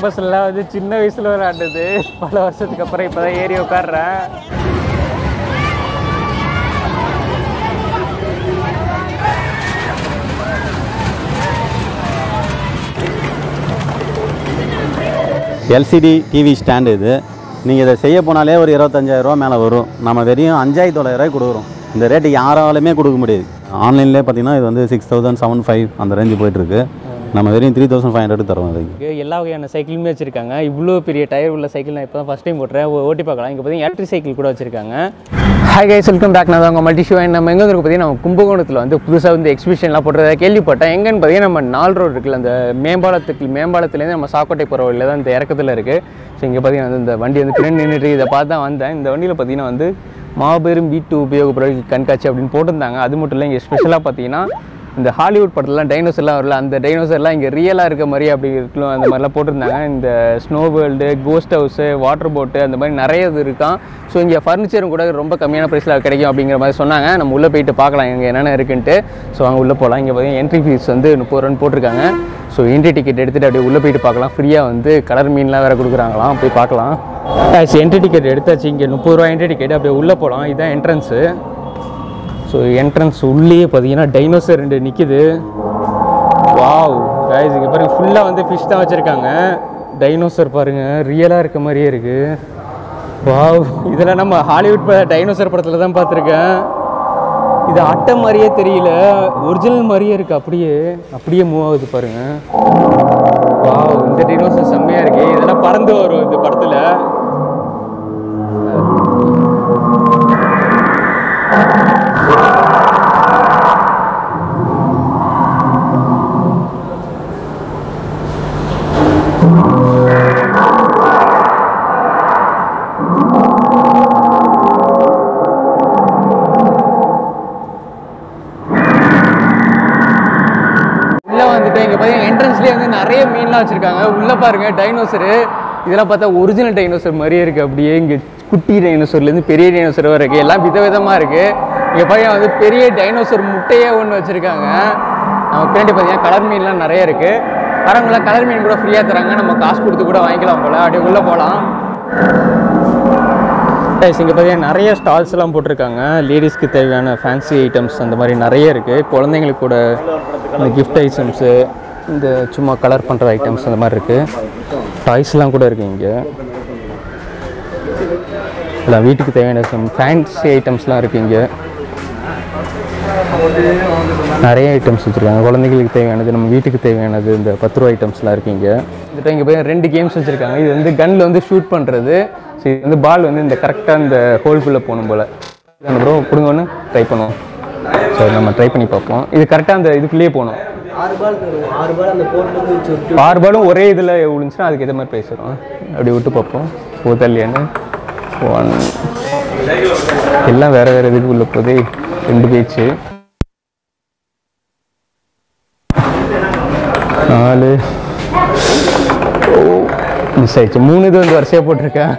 பஸ்லாம் வந்து சின்ன வயசில் விளையாண்டது பல வருஷத்துக்கு அப்புறம் இப்போ தான் ஏறி உட்காடுறேன் எல்சிடி டிவி ஸ்டாண்டு இது நீங்கள் இதை செய்ய போனாலே ஒரு இருபத்தஞ்சாயிரரூவா மேலே வரும் நம்ம வெறும் அஞ்சாயிரத்தி தொள்ளாயிரரூவாய்க்கு கொடுக்குறோம் இந்த ரேட்டு யாராலுமே கொடுக்க முடியாது ஆன்லைன்லேயே பார்த்தீங்கன்னா இது வந்து சிக்ஸ் தௌசண்ட் செவன் ஃபைவ் அந்த ரேஞ்சு போயிட்டுருக்கு நம்ம வெறும் த்ரீ தௌசண்ட் ஃபைவ் ஹண்ட்ரட் தரோம் அதுக்கு இருக்கு எல்லா வகையான சைக்கிளுமே வச்சிருக்காங்க இவ்வளோ பெரிய டயர் உள்ள சைக்கிள் நான் இப்போ தான் ஃபஸ்ட் டைம் போட்டுறேன் ஓ- ஓட்டி பார்க்கலாம் இங்கே பார்த்தீங்கன்னா எலக்ட்ரிக் சைக்கிள் கூட வச்சிருக்காங்க ஹாய் கைஸ் வெல்கம் பேக் நான் உங்கள் மல்டி ஷோ நம்ம எங்கே வந்து பார்த்தீங்கன்னா நம்ம கும்பகோணத்தில் வந்து புதுசாக வந்து எக்ஸிபிஷன்லாம் போட்டுறதா கேள்விப்பட்டேன் எங்கன்னு பார்த்தீங்கன்னா நம்ம நால் ரோடு இருக்குல்ல அந்த மேம்பாலத்துக்கு மேம்பாலத்துலேருந்து நம்ம சாக்கோட்டை போகிற வழியில் தான் இந்த இறக்கத்தில் இருக்குது ஸோ இங்கே பார்த்தீங்கன்னா வந்து இந்த வண்டி வந்து பின்னாடி நின்றுட்டு இதை பார்த்து தான் வந்தேன் இந்த வண்டியில் பார்த்தீங்கன்னா வந்து மாபெரும் வீட்டு உபயோகப் பொருட்கள் கண்காட்சி அப்படின்னு போட்டிருந்தாங்க அது மட்டும் இல்லை இங்கே ஸ்பெஷலாக பார்த்தீங்கன்னா இந்த ஹாலிவுட் படத்துலலாம் டைனோசர்லாம் வரல அந்த டைனோசர்லாம் இங்கே ரியலாக இருக்க மாதிரி அப்படி இருக்கலாம் அந்த மாதிரிலாம் போட்டிருந்தாங்க இந்த snow world ghost house water போட்டு அந்த மாதிரி நிறைய இது இருக்கான் ஸோ இங்கே ஃபர்னிச்சரும் கூட ரொம்ப கம்மியான ப்ரைஸில் கிடைக்கும் அப்படிங்கிற மாதிரி சொன்னாங்க நம்ம உள்ளே போயிட்டு பார்க்கலாம் இங்கே என்னென்ன இருக்குன்ட்டு ஸோ அங்கே உள்ளே போகலாம் இங்கே பார்த்தீங்கன்னா என்ட்ரி ஃபீஸ் வந்து முப்பது ரூபான்னு போட்டிருக்காங்க ஸோ என்ட்ரி டிக்கெட் எடுத்துகிட்டு அப்படியே உள்ளே போயிட்டு பார்க்கலாம் ஃப்ரீயாக வந்து கலர் மீன்லாம் வேறு கொடுக்குறாங்களாம் போய் பார்க்கலாம் என்ட்ரி டிக்கெட் எடுத்தாச்சு இங்கே முப்பது ரூபா என்ட்ரி டிக்கெட் அப்படியே உள்ளே போகலாம் இதுதான் என்ட்ரன்ஸு ஸோ என்ட்ரன்ஸ் உள்ளேயே பார்த்தீங்கன்னா டைனோசர் ரெண்டு நிற்கிது வாவ் guys இங்கே பாருங்க ஃபுல்லாக வந்து ஃபிஷ் தான் வச்சுருக்காங்க டைனோசர் பாருங்க ரியலாக இருக்க மாதிரியே இருக்குது வாவ் இதெல்லாம் நம்ம ஹாலிவுட் ப டைனோசர் படத்தில் தான் பார்த்துருக்கேன் இது அட்டை மாதிரியே தெரியல ஒரிஜினல் மாதிரியே இருக்குது அப்படியே அப்படியே மூவ் ஆகுது பாருங்க வாவ் இந்த டைனோசர் செம்மையாக இருக்கு இதெல்லாம் பறந்து வரும் இந்த படத்தில் உள்ள வந்துட்டு இங்க பாத்தீங்கன்னா என்ட்ரன்ஸ்லயே வந்து நிறைய மீன்லாம் வச்சிருக்காங்க உள்ள பாருங்க டைனோசரு இதெல்லாம் பார்த்தா ஒரிஜினல் டைனோசர் மாதிரியே இருக்கு அப்படியே இங்க குட்டி டைனோசர்ல இருந்து பெரிய டைனோசர் வரை இருக்கு எல்லாம் விதவிதமா இருக்கு இங்க பாத்தீங்கன்னா வந்து பெரிய டைனோசர் முட்டையே ஒன்று வச்சிருக்காங்க நம்ம பின்னாடி பார்த்தீங்கன்னா கலர் மீன்லாம் நிறைய இருக்கு வரவங்களாம் கலர் மீன் கூட ஃப்ரீயாக தராங்க நம்ம காசு கொடுத்து கூட வாங்கிக்கலாம் போல அப்படியே உள்ளே போகலாம் கைஸ் இங்கே பார்த்தீங்கன்னா நிறைய ஸ்டால்ஸ்லாம் போட்டிருக்காங்க லேடிஸ்க்கு தேவையான ஃபேன்சி ஐட்டம்ஸ் அந்த மாதிரி நிறைய இருக்குது குழந்தைங்களுக்கு கூட இந்த கிஃப்ட் ஐட்டம்ஸு இந்த சும்மா கலர் பண்ணுற ஐட்டம்ஸ் அந்த மாதிரி இருக்குது டாய்ஸ்லாம் கூட இருக்குது இங்கே இல்லை வீட்டுக்கு தேவையான ஃபேன்சி ஐட்டம்ஸ்லாம் இருக்குது இங்கே நிறைய ஐட்டம்ஸ் வச்சுருக்காங்க குழந்தைங்களுக்கு தேவையானது நம்ம வீட்டுக்கு தேவையானது இந்த பத்து ரூபா ஐட்டம்ஸ்லாம் இருக்குது இங்கே இந்த இங்கே போய் ரெண்டு கேம்ஸ் வச்சுருக்காங்க இது வந்து கன்னில் வந்து ஷூட் பண்ணுறது ஸோ இது வந்து பால் வந்து இந்த கரெக்டாக இந்த ஹோல்குள்ளே போகணும் போல் அந்த ப்ரோ கொடுங்க ஒன்று ட்ரை பண்ணுவோம் சரி நம்ம ட்ரை பண்ணி பார்ப்போம் இது கரெக்டாக அந்த இதுக்குள்ளேயே போகணும் ஆறு பால் தரும் ஆறு பால் அந்த போர்ட்லேருந்து சுட்டு ஆறு பாலும் ஒரே இதில் விழுந்துச்சுன்னா அதுக்கு எது மாதிரி ப்ரைஸ் வரும் அப்படி விட்டு பார்ப்போம் போதல்லையான்னு ஒன் எல்லாம் வேறு வேறு இதுக்கு உள்ள போதே ரெண்டு பேச்சு நாலு மிஸ் ஆயிடுச்சு மூணு இது வந்து வரிசையாக போட்டிருக்கேன்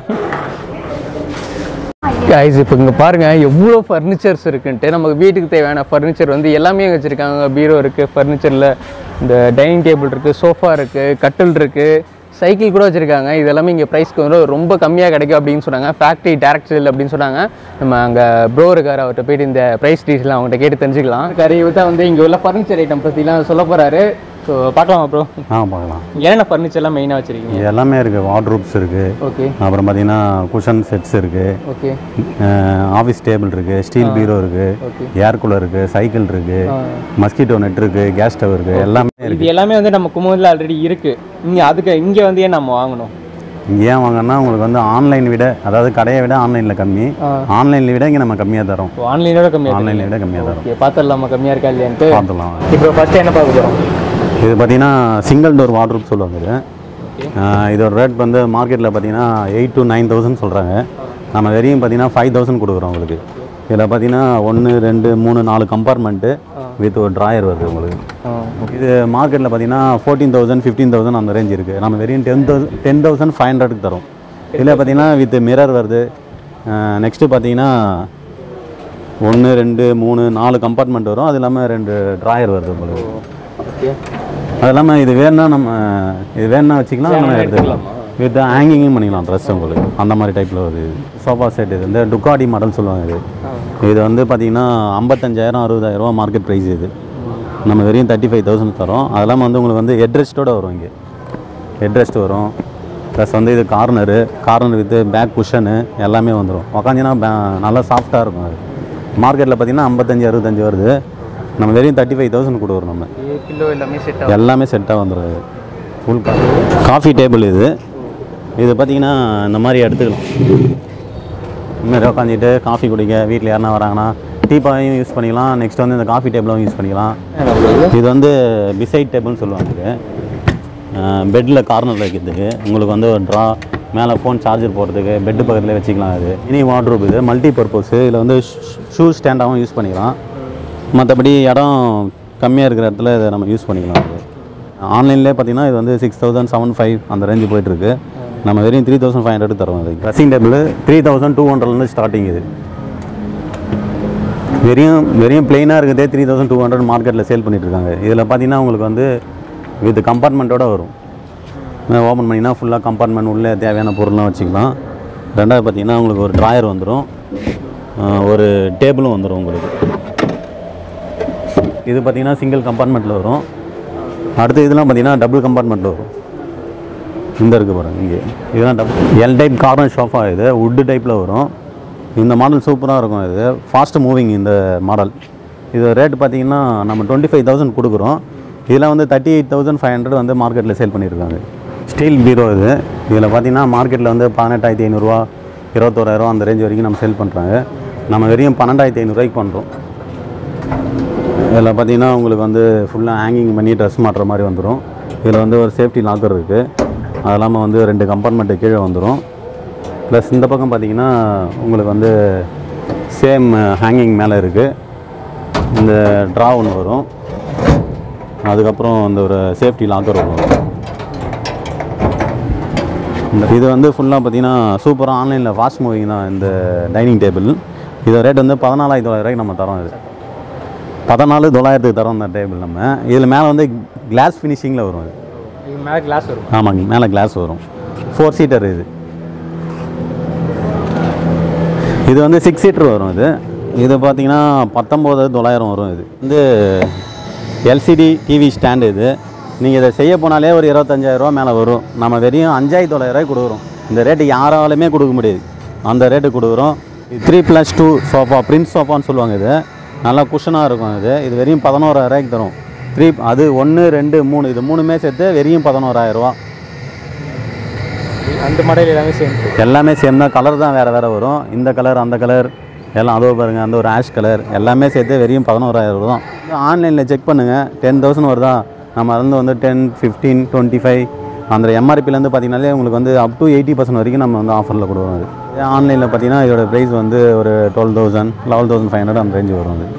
கைஸ் இப்போ இங்கே பாருங்க எவ்வளோ ஃபர்னிச்சர்ஸ் இருக்குன்ட்டு நமக்கு வீட்டுக்கு தேவையான ஃபர்னிச்சர் வந்து எல்லாமே வச்சுருக்காங்க பீரோ இருக்குது ஃபர்னிச்சரில் இந்த டைனிங் டேபிள் இருக்குது சோஃபா இருக்குது கட்டில் இருக்குது சைக்கிள் கூட வச்சுருக்காங்க இது எல்லாமே இங்கே ப்ரைஸ்க்கு வந்து ரொம்ப கம்மியாக கிடைக்கும் அப்படின்னு சொன்னாங்க ஃபேக்ட்ரி டேரக்ட் சேல் அப்படின்னு சொன்னாங்க நம்ம அங்கே ப்ரோ இருக்கார் அவர்கிட்ட போயிட்டு இந்த ப்ரைஸ் டீட்டெயில் அவங்ககிட்ட கேட்டு தெரிஞ்சுக்கலாம் கறி தான் வந்து இங்கே உள்ள ஃபர்னிச்சர் ஐட்டம் பற்றிலாம் சொல்ல போகிறாரு ஸோ பார்க்கலாமா ப்ரோ ஆ பார்க்கலாம் என்னென்ன ஃபர்னிச்சர்லாம் மெயினாக வச்சுருக்கீங்க இது எல்லாமே இருக்குது வார்ட்ரூப்ஸ் இருக்குது ஓகே அப்புறம் பார்த்தீங்கன்னா குஷன் செட்ஸ் இருக்குது ஓகே ஆஃபீஸ் டேபிள் இருக்குது ஸ்டீல் பீரோ இருக்குது ஓகே ஏர் கூலர் இருக்குது சைக்கிள் இருக்குது மஸ்கிட்டோ நெட் இருக்குது கேஸ் ஸ்டவ் இருக்குது எல்லாமே இது இருக்குது எல்லாமே வந்து நம்ம குமுதில் ஆல்ரெடி இருக்கு இங்கே அதுக்கு இங்கே வந்து ஏன் நம்ம வாங்கணும் இங்கே ஏன் வாங்கன்னா உங்களுக்கு வந்து ஆன்லைன் விட அதாவது கடையை விட ஆன்லைனில் கம்மி ஆன்லைனில் விட இங்கே நம்ம கம்மியாக தரோம் ஆன்லைனோட கம்மியாக ஆன்லைனில் விட கம்மியாக தரோம் ஓகே பார்த்துடலாமா கம்மியாக இருக்கா இல்லையான்ட்டு பார்த்துலாம் இப்போ ஃபஸ்ட்டு என்ன பார்க்க போகிறோம் இது பார்த்தீங்கன்னா சிங்கிள் டோர் வார்ட்ரூப் சொல்லுவாங்க இது ஆஹ் இதோட ரேட் வந்து மார்க்கெட்டில் பார்த்தீங்கன்னா எயிட் டு நைன் தௌசண்ட் சொல்கிறாங்க நம்ம வெறியும் பார்த்தீங்கன்னா ஃபைவ் தௌசண்ட் கொடுக்குறோம் உங்களுக்கு இதில் பார்த்தீங்கன்னா ஒன்று ரெண்டு மூணு நாலு கம்பார்ட்மெண்ட்டு வித் ஒரு ட்ராயர் வருது உங்களுக்கு இது மார்க்கெட்டில் பார்த்தீங்கன்னா ஃபோர்டீன் தௌசண்ட் ஃபிஃப்டீன் தௌசண்ட் அந்த ரேஞ்ச் இருக்குது நம்ம வெறும் ten thousand ten thousand five ஹண்ட்ரடுக்கு தரோம் இதில் பார்த்தீங்கன்னா வித் மிரர் வருது நெக்ஸ்ட்டு பார்த்தீங்கன்னா ஒன்று ரெண்டு மூணு நாலு கம்பார்ட்மெண்ட் வரும் அது இல்லாமல் ரெண்டு ட்ராயர் வருது உங்களுக்கு ஓகே அது இல்லாமல் இது வேணும்னா நம்ம இது வேணும்னா வச்சுக்கலாம் நம்ம எடுத்துக்கலாம் வித் ஹேங்கிங்கும் பண்ணிக்கலாம் ட்ரெஸ் உங்களுக்கு அந்த மாதிரி டைப்பில் ஒரு சோஃபா செட் இது வந்து டுக்காடி மாடல் சொல்லுவாங்க இது இது வந்து பார்த்தீங்கன்னா ஐம்பத்தஞ்சாயிரம் அறுபதாயிரரூவா மார்க்கெட் ப்ரைஸ் இது நம்ம வெறும் தேர்ட்டி ஃபைவ் தௌசண்ட் தரோம் அது இல்லாமல் வந்து உங்களுக்கு வந்து ஹெட்ரெஸ்ட்டோட வரும் இங்கே ஹெட்ரெஸ்ட் வரும் ப்ளஸ் வந்து இது corner corner with back cushion எல்லாமே வந்துடும் உக்காந்தினா நல்லா சாஃப்டாக இருக்கும் அது மார்க்கெட்டில் பார்த்தீங்கன்னா ஐம்பத்தஞ்சு அறுபத்தஞ்சு வருது நம்ம வெறும் தேர்ட்டி ஃபைவ் தௌசண்ட் கொடுக்குறோம் நம்ம பில்லோ எல்லாமே செட் எல்லாமே செட்டாக வந்துடும் ஃபுல் காஃபி டேபிள் இது இது பார்த்தீங்கன்னா இந்த மாதிரி எடுத்துக்கலாம் இந்த மாதிரி உட்காந்துட்டு காஃபி குடிக்க வீட்டில் யாருனா வராங்கன்னா டீப்பாயும் யூஸ் பண்ணிக்கலாம் நெக்ஸ்ட் வந்து இந்த காஃபி டேபிளும் யூஸ் பண்ணிக்கலாம் இது வந்து பிசைட் டேபிள்னு சொல்லுவாங்க இது பெட்டில் கார்னரில் வைக்கிறதுக்கு உங்களுக்கு வந்து ஒரு ட்ரா மேலே ஃபோன் சார்ஜர் போடுறதுக்கு பெட்டு பக்கத்தில் வச்சுக்கலாம் இது இனி வார்ட்ரோப் இது மல்டி பர்பஸ் இதில் வந்து ஷூ ஸ்டாண்டாகவும் யூஸ் பண்ணிக்கலாம் மற்றபடி இடம் கம்மியாக இருக்கிற இடத்துல இதை நம்ம யூஸ் பண்ணிக்கலாம் இது ஆன்லைன்லேயே பார்த்தீங்கன்னா இது வந்து சிக்ஸ் தௌசண்ட் செவன் ஃபைவ் அந்த ரேஞ்சு போயிட்டுருக்கு நம்ம வெறும் த்ரீ தௌசண்ட் ஃபைவ் ஹண்ட்ரட் தரோம் அது dressing table three thousand two ஹண்ட்ரட்லேருந்து ஸ்டார்டிங் இது வெறும் வெறும் பிளெயினாக இருக்கிறதே த்ரீ தௌசண்ட் டூ ஹண்ட்ரட் மார்க்கெட்டில் சேல் பண்ணிட்டுருக்காங்க இதில் பார்த்தீங்கன்னா உங்களுக்கு வந்து வித் கம்பார்ட்மெண்ட்டோட வரும் ஓப்பன் பண்ணிங்கன்னா ஃபுல்லாக கம்பார்ட்மெண்ட் உள்ளே தேவையான பொருள்லாம் வச்சுக்கலாம் ரெண்டாவது பார்த்தீங்கன்னா உங்களுக்கு ஒரு ட்ராயர் வந்துடும் ஒரு டேபிளும் வந்துடும் உங்களுக்கு இது பார்த்தீங்கன்னா சிங்கிள் கம்பார்ட்மெண்ட்டில் வரும் அடுத்து இதெல்லாம் பார்த்தீங்கன்னா டபுள் கம்பார்ட்மெண்ட்டில் வரும் இந்த இருக்குது பாருங்க இங்கே இதெல்லாம் double L type corner sofa இது வுட்டு டைப்பில் வரும் இந்த மாடல் சூப்பராக இருக்கும் இது ஃபாஸ்ட் மூவிங் இந்த மாடல் இது ரேட் பார்த்தீங்கன்னா நம்ம டுவெண்ட்டி ஃபைவ் தௌசண்ட் கொடுக்குறோம் இதில் வந்து thirty eight thousand five hundred வந்து மார்க்கெட்டில் சேல் பண்ணியிருக்காங்க ஸ்டீல் பீரோ இது இதில் பார்த்தீங்கன்னா மார்க்கெட்டில் வந்து பதினெட்டாயிரத்தி ஐநூறுரூவா இருபத்தோராயிரம் அந்த ரேஞ்ச் வரைக்கும் நம்ம சேல் பண்ணுறாங்க நம்ம வெறும் பன்னெண்டாயிரத்தி ஐநூறுரூவாய்க்கு பண்ணுறோம் இதில் பார்த்தீங்கன்னா உங்களுக்கு வந்து ஃபுல்லாக ஹேங்கிங் பண்ணி ட்ரெஸ் மாட்டுற மாதிரி வந்துடும் இதில் வந்து ஒரு சேஃப்டி லாக்கர் இருக்குது அது இல்லாமல் வந்து ரெண்டு கம்பார்ட்மெண்ட்டு கீழே வந்துடும் ப்ளஸ் இந்த பக்கம் பார்த்தீங்கன்னா உங்களுக்கு வந்து சேம் ஹேங்கிங் மேலே இருக்குது இந்த ட்ரா ஒன்று வரும் அதுக்கப்புறம் இந்த ஒரு சேஃப்டி லாக்கர் வரும் இந்த இது வந்து ஃபுல்லாக பார்த்தீங்கன்னா சூப்பராக ஆன்லைனில் ஃபாஸ்ட் மூவிங் தான் இந்த டைனிங் டேபிள் இது ரேட் வந்து பதினாலாயிரத்தி தொள்ளாயிரூவாய்க்கு நம்ம தரோம் இது பதினாலு தொள்ளாயிரத்துக்கு தரோம் இந்த டேபிள் நம்ம இதில் மேலே வந்து கிளாஸ் ஃபினிஷிங்கில் வரும் இது இது மேலே கிளாஸ் வரும் ஆமாங்க மேலே கிளாஸ் வரும் ஃபோர் சீட்டர் இது இது வந்து சிக்ஸ் சீட்டர் வரும் இது இது பார்த்தீங்கன்னா பத்தொம்போது தொள்ளாயிரம் வரும் இது வந்து எல்சிடி டிவி ஸ்டாண்டு இது நீங்கள் இதை செய்ய போனாலே ஒரு இருபத்தஞ்சாயிரரூவா மேலே வரும் நம்ம வெறும் அஞ்சாயிரத்தி தொள்ளாயிரரூவாய்க்கு கொடுக்குறோம் இந்த ரேட்டு யாராலுமே கொடுக்க முடியாது அந்த ரேட்டு கொடுக்குறோம் three plus two sofa prince சோஃபான்னு சொல்லுவாங்க இது நல்லா குஷனாக இருக்கும் இது இது வெறும் பதினோராயிரரூவாய்க்கு தரும் த்ரீ அது ஒன்று ரெண்டு மூணு இது மூணுமே சேர்த்து வெறும் பதினோராயிரரூவா அந்த மாடல் எல்லாமே சேம் எல்லாமே சேம் தான் கலர் தான் வேறு வேறு வரும் இந்த கலர் அந்த கலர் எல்லாம் அதோ பாருங்கள் அந்த ஒரு ஆஷ் கலர் எல்லாமே சேர்த்து வெறும் பதினோராயிரம் தான் ஆன்லைனில் செக் பண்ணுங்கள் டென் தௌசண்ட் வருதா நம்ம இருந்து வந்து டென் ஃபிஃப்டீன் டுவெண்ட்டி ஃபைவ் அந்த எம்ஆர்பிலேருந்து பார்த்தீங்கனாலே உங்களுக்கு வந்து அப் டு எயிட்டி பர்சன்ட் வரைக்கும் நம்ம வந்து ஆஃபரில் கொடுக்குறோம் அது ஆன்லைனில் பார்த்தீங்கன்னா இதோட ப்ரைஸ் வந்து ஒரு twelve thousand eleven thousand five hundred அந்த ரேஞ்சு வரும் அது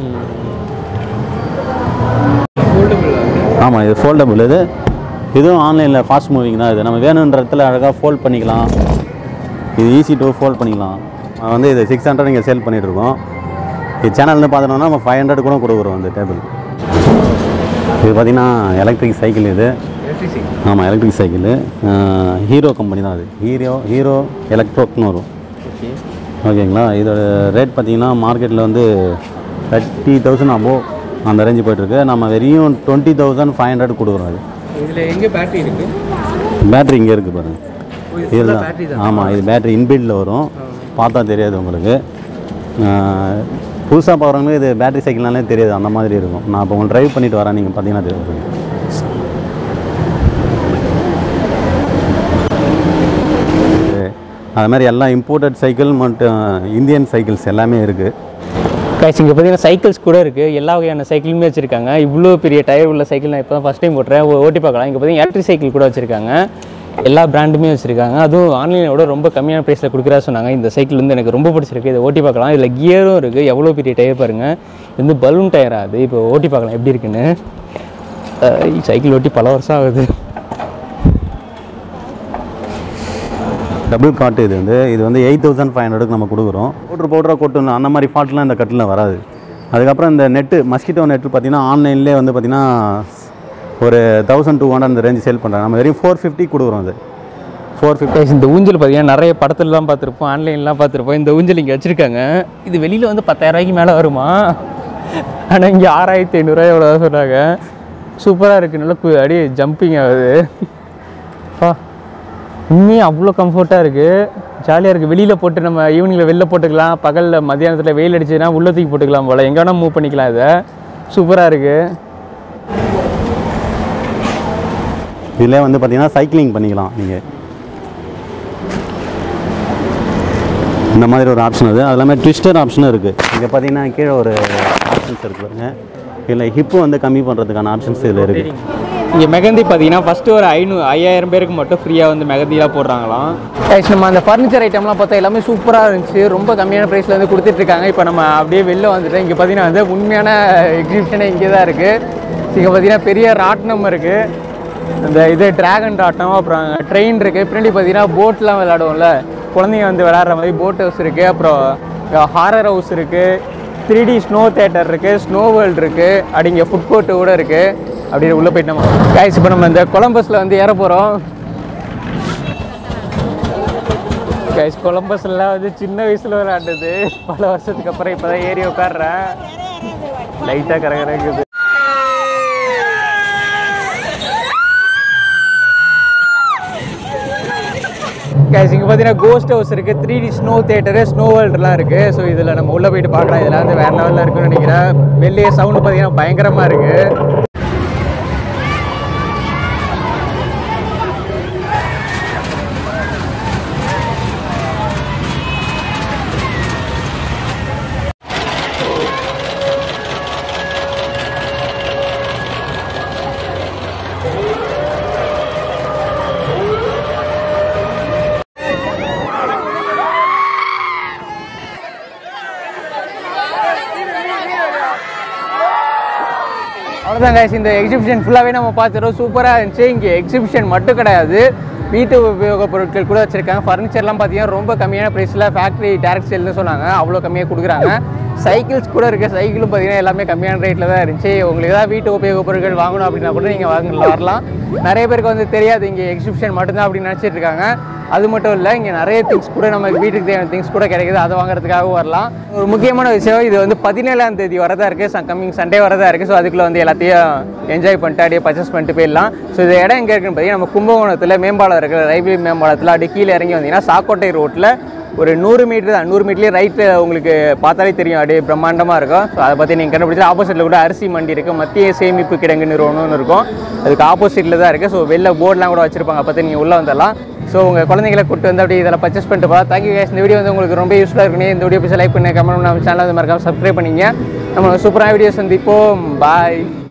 ஆமாம் இது ஃபோல்டபுள் இது இதுவும் ஆன்லைனில் ஃபாஸ்ட் மூவிங் தான் இது நம்ம வேணுன்ற இடத்துல அழகாக ஃபோல்ட் பண்ணிக்கலாம் இது ஈஸி டு ஃபோல்ட் பண்ணிக்கலாம் நான் வந்து இது சிக்ஸ் ஹண்ட்ரட் இங்கே சேல் பண்ணிகிட்ருக்கோம் இது சேனல்னு பார்த்தோன்னா நம்ம ஃபைவ் ஹண்ட்ரட் கூட கொடுக்குறோம் இந்த டேபிள் இது பார்த்திங்கன்னா எலக்ட்ரிக் சைக்கிள் இது ஆமாம் எலக்ட்ரிக் சைக்கிள் ஹீரோ கம்பெனி தான் அது ஹீரோ ஹீரோ எலக்ட்ரோக்னு வரும் ஓகே ஓகேங்களா இதோட ரேட் பார்த்தீங்கன்னா மார்க்கெட்டில் வந்து தேர்ட்டி தௌசண்ட் அபோவ் அந்த ரேஞ்சு போயிட்டுருக்கு நம்ம வெறும் டுவெண்ட்டி தௌசண்ட் ஃபைவ் ஹண்ட்ரட் கொடுக்குறோம் அது இதில் எங்கே பேட்டரி இருக்குது பேட்ரி இங்கே இருக்குது பாருங்க battery இதுதான் ஆமாம் இது பேட்ரி இன்பில்டில் வரும் பார்த்தா தெரியாது உங்களுக்கு புதுசாக போகிறவங்களுக்கு இது பேட்டரி சைக்கிள்னாலே தெரியாது அந்த மாதிரி இருக்கும் நான் இப்போ உங்களுக்கு ட்ரைவ் பண்ணிட்டு வரேன் நீங்கள் பார்த்தீங்கன்னா தெரியும் அது மாதிரி எல்லாம் இம்போர்ட்டட் சைக்கிள் மற்றும் இந்தியன் சைக்கிள்ஸ் எல்லாமே இருக்குது கைஸ் இங்கே பார்த்தீங்கன்னா சைக்கிள்ஸ் கூட இருக்குது எல்லா வகையான சைக்கிளுமே வச்சுருக்காங்க இவ்வளோ பெரிய டயர் உள்ள சைக்கிள் நான் இப்போ தான் ஃபஸ்ட் டைம் ஓட்டுறேன் ஓ- ஓட்டி பார்க்கலாம் இங்கே பார்த்தீங்கன்னா எலக்ட்ரிக் சைக்கிள் கூட வச்சுருக்காங்க எல்லா பிராண்டுமே வச்சுருக்காங்க அதுவும் ஆன்லைனோட ரொம்ப கம்மியான ப்ரைஸில் கொடுக்குறா சொன்னாங்க இந்த சைக்கிள் வந்து எனக்கு ரொம்ப பிடிச்சிருக்கு இதை ஓட்டி பார்க்கலாம் இதில் கியரும் இருக்குது எவ்வளோ பெரிய டயர் பாருங்கள் இது வந்து பலூன் டயரா அது இப்போ ஓட்டி பார்க்கலாம் எப்படி இருக்குன்னு அஹ் சைக்கிள் ஓட்டி பல வருஷம் ஆகுது டபுள் காட்டு இது வந்து இது வந்து எயிட் தௌசண்ட் ஃபைவ் ஹண்ட்ரடுக்கு நம்ம கொடுக்குறோம் பவுட்ரு பவுடராக கொட்டணும் அந்த மாதிரி ஃபால்ட்லாம் இந்த கட்டில் வராது அதுக்கப்புறம் இந்த நெட்டு மஸ்கிட்டோ நெட்டு பார்த்தீங்கன்னா ஆன்லைன்லேயே வந்து பார்த்தீங்கன்னா ஒரு தௌசண்ட் டூ ஹண்ட்ரட் அந்த ரேஞ்ச் சேல் பண்ணுறாங்க நம்ம வெறும் ஃபோர் ஃபிஃப்டி கொடுக்குறோம் அது ஃபோர் ஃபிஃப்டி Guys, இந்த ஊஞ்சல் பார்த்தீங்கன்னா நிறைய படத்துலலாம் பார்த்துருப்போம் ஆன்லைன்லாம் பார்த்துருப்போம் இந்த ஊஞ்சல் இங்கே வச்சுருக்காங்க இது வெளியில் வந்து பத்தாயிரம் ரூபாய்க்கு மேலே வருமா ஆனால் இங்கே ஆறாயிரத்தி ஐநூறுரூவா எவ்வளோ சொன்னாங்க சூப்பராக இருக்குது நல்லா கு- அப்படியே ஜம்பிங் ஆகுது பா உண்மையாக அவ்வளோ கம்ஃபர்ட்டாக இருக்குது ஜாலியாக இருக்குது வெளியில் போட்டு நம்ம ஈவினிங்கில் வெளில போட்டுக்கலாம் பகலில் மத்தியானத்தில் வெயில் அடிச்சுன்னா உள்ள தூக்கி போட்டுக்கலாம் போல் எங்கே வேணால் மூவ் பண்ணிக்கலாம் இதை சூப்பராக இருக்குது இதில் வந்து பார்த்தீங்கன்னா சைக்கிளிங் பண்ணிக்கலாம் நீங்கள் இந்த மாதிரி ஒரு ஆப்ஷன் அது அது இல்லாமல் ட்விஸ்டர் ஆப்ஷனும் இருக்குது இங்கே பார்த்தீங்கன்னா கீழே ஒரு ஆப்ஷன்ஸ் இருக்கு பாருங்க இதில் ஹிப்பு வந்து கம்மி பண்ணுறதுக்கான ஆப்ஷன்ஸ் இதில் இருக்குது இங்கே மெகந்தி பார்த்தீங்கன்னா ஃபஸ்ட்டு ஒரு ஐநூறு ஐயாயிரம் பேருக்கு மட்டும் ஃப்ரீயாக வந்து மெகந்திலாம் போடுறாங்களாம் கைஸ் நம்ம அந்த ஃபர்னிச்சர் ஐட்டம்லாம் பார்த்தா எல்லாமே சூப்பராக இருந்துச்சு ரொம்ப கம்மியான ப்ரைஸில் வந்து கொடுத்துட்ருக்காங்க இப்போ நம்ம அப்படியே வெளில வந்துட்டோம் இங்கே பார்த்தீங்கன்னா வந்து உண்மையான எக்ஸிபிஷனே இங்கே தான் இருக்குது இங்கே பார்த்தீங்கன்னா பெரிய ராட்டினம் இருக்குது இந்த இது டிராகன் ராட்டம் அப்புறம் ட்ரெயின் இருக்குது பின்னாடி பார்த்தீங்கன்னா போட்லாம் விளையாடுவோம்ல குழந்தைங்க வந்து விளையாடுற மாதிரி போட் ஹவுஸ் இருக்குது அப்புறம் ஹாரர் ஹவுஸ் இருக்குது த்ரீ டி ஸ்னோ தேட்டர் இருக்குது ஸ்னோ வேர்ல்டு இருக்குது அப்படி இங்கே ஃபுட் கோர்ட்டு கூட இருக்குது அப்படியே உள்ளே போயிட்டு நம்ம கைஸ் இப்போ நம்ம இந்த கொலம்பஸில் வந்து ஏற போகிறோம் கைஸ் கொலம்பஸ்லாம் வந்து சின்ன வயசில் விளையாண்டது பல வருஷத்துக்கு அப்புறம் இப்போ தான் ஏறி உட்காடுறேன் லைட்டாக கரகரக்குது கைஸ் இங்கே பார்த்தீங்கன்னா கோஸ்ட் ஹவுஸ் இருக்குது three D snow theatre snow வேர்ல்டுலாம் இருக்குது ஸோ இதில் நம்ம உள்ளே போயிட்டு பார்க்கலாம் இதெல்லாம் வந்து வேறு லெவலில் இருக்குன்னு நினைக்கிறேன் வெளியே சவுண்டு பார்த்தீங்கன்னா பயங்கரமாக இருக்குது அவ்வளோதான் guys இந்த எக்ஸிபிஷன் ஃபுல்லாகவே நம்ம பார்த்துறோம் சூப்பராக இருந்துச்சு இங்கே எக்ஸிபிஷன் மட்டும் கிடையாது வீட்டு உபயோகப் பொருட்கள் கூட வச்சுருக்காங்க ஃபர்னிச்சர்லாம் பார்த்தீங்கன்னா ரொம்ப கம்மியான ப்ரைஸில் ஃபேக்ட்ரி டேரக்ட் சேல்னு சொன்னாங்க அவ்வளோ கம்மியாக கொடுக்குறாங்க சைக்கிள்ஸ் கூட இருக்குது சைக்கிளும் பார்த்தீங்கன்னா எல்லாமே கம்மியான ரேட்டில் தான் இருந்துச்சு உங்களுக்கு ஏதாவது வீட்டு உபயோகப் பொருட்கள் வாங்கணும் அப்படின்னா கூட நீங்கள் வாங்க வரலாம் நிறைய பேருக்கு வந்து தெரியாது இங்கே எக்ஸிபிஷன் மட்டும்தான் அப்படின்னு நினச்சிட்டு இருக்காங்க அது மட்டும் இல்லை இங்கே நிறைய திங்ஸ் கூட நம்ம வீட்டுக்கு தேவையான திங்ஸ் கூட கிடைக்குது அதை வாங்குறதுக்காகவும் வரலாம் ஒரு முக்கியமான விஷயம் இது வந்து பதினேழாம் தேதி வரதா இருக்குது கம்மிங் சண்டே வரதா இருக்குது ஸோ அதுக்குள்ளே வந்து எல்லாத்தையும் என்ஜாய் பண்ணிட்டு அப்படியே பர்ச்சேஸ் பண்ணிட்டு போயிடலாம் ஸோ இது இடம் எங்கே இருக்குன்னு பார்த்தீங்கன்னா நம்ம கும்பகோணத்தில் மேம்பாலம் இருக்கிற ரயில்வே மேம்பாலத்தில் அப்படியே கீழே இறங்கி வந்தீங்கன்னா சாக்கோட்டை ரோட்டில் ஒரு நூறு மீட்டர் தான் நூறு மீட்டர்லேயே ரைட்டு உங்களுக்கு பார்த்தாலே தெரியும் அப்படியே பிரம்மாண்டமாக இருக்கும் ஸோ அதை பற்றி நீங்கள் கண்டுபிடிச்சா ஆப்போசிட்டில் கூட அரிசி மண்டி இருக்குது மத்திய சேமிப்பு கிடங்கு நிறுவனம்னு இருக்கும் அதுக்கு ஆப்போசிட்டில் தான் இருக்குது ஸோ வெளில போர்டெலாம் கூட வச்சுருப்பாங்க அப்போ நீங்கள் உள்ளே வந்துடலாம் ஸோ உங்கள் குழந்தைங்களை கூட்டு வந்து அப்படியே இதில் பர்ச்சேஸ் பண்ணிட்டு போகலாம் தேங்க்யூ கேஸ் இந்த வீடியோ வந்து உங்களுக்கு ரொம்ப யூஸ்ஃபுல்லாக இருக்குன்னு இந்த வீடியோ பிடிச்சி லைக் பண்ணி கமெண்ட் நம்ம சேனல் வந்து மறக்காம சப்ஸ்கிரைப் பண்ணிங்க நம்ம சூப்பரான வீடியோஸ் வந்து இப்போ பாய்